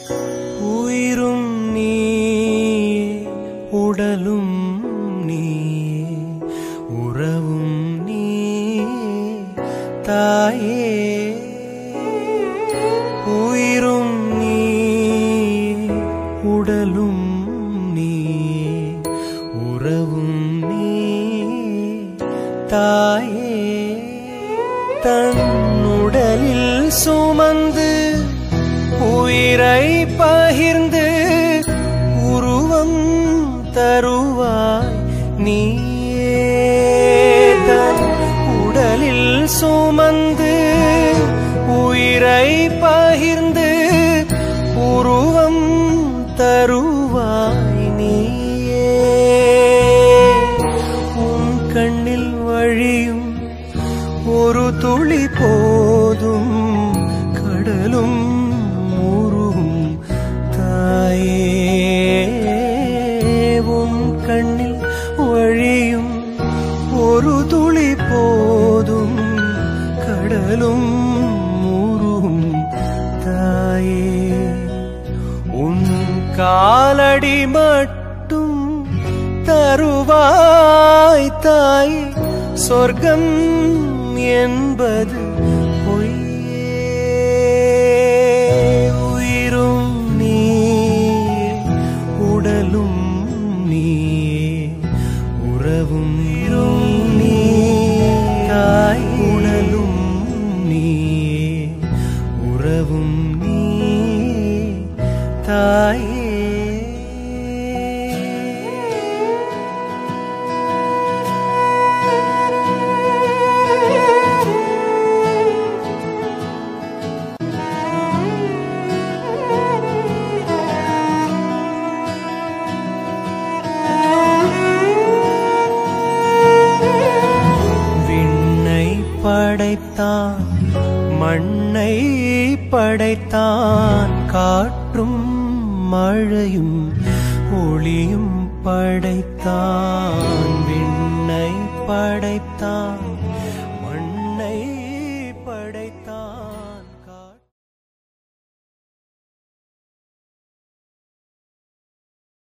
உயிரும் நீயே உடலும் நீயே உறவும் நீயே தாயே உயிரும் நீயே உடலும் நீயே உறவும் நீயே தாயே தன்னுடலில் சுமந்து உயிரை பகிர்ந்து உருவம் தருவாய் நீயே தன் உடலில் சுமந்து உயிரை பகிர்ந்து உருவம் தருவாய் நீயே உன் கண்ணில் வழியும் ஒரு துளி போதும் கடலும் முருகும் தாயே உன் கண்ணில் வழியும் ஒரு துளி போதும் கடலும் முருகும் தாயே உன் காலடி மட்டும் தருவாய் தாய் சொர்க்கம் என்பது பொய்யே உயிரும் நீயே உடலும் நீயே உறவும் நீ தாய் உடலும் நீயே உறவும் நீ தாயே விண்ணை படைத்தான் மண்ணை படைத்தான் காற்றும் மழையும் ஒளியும் படைத்தான் விண்ணை படைத்தான்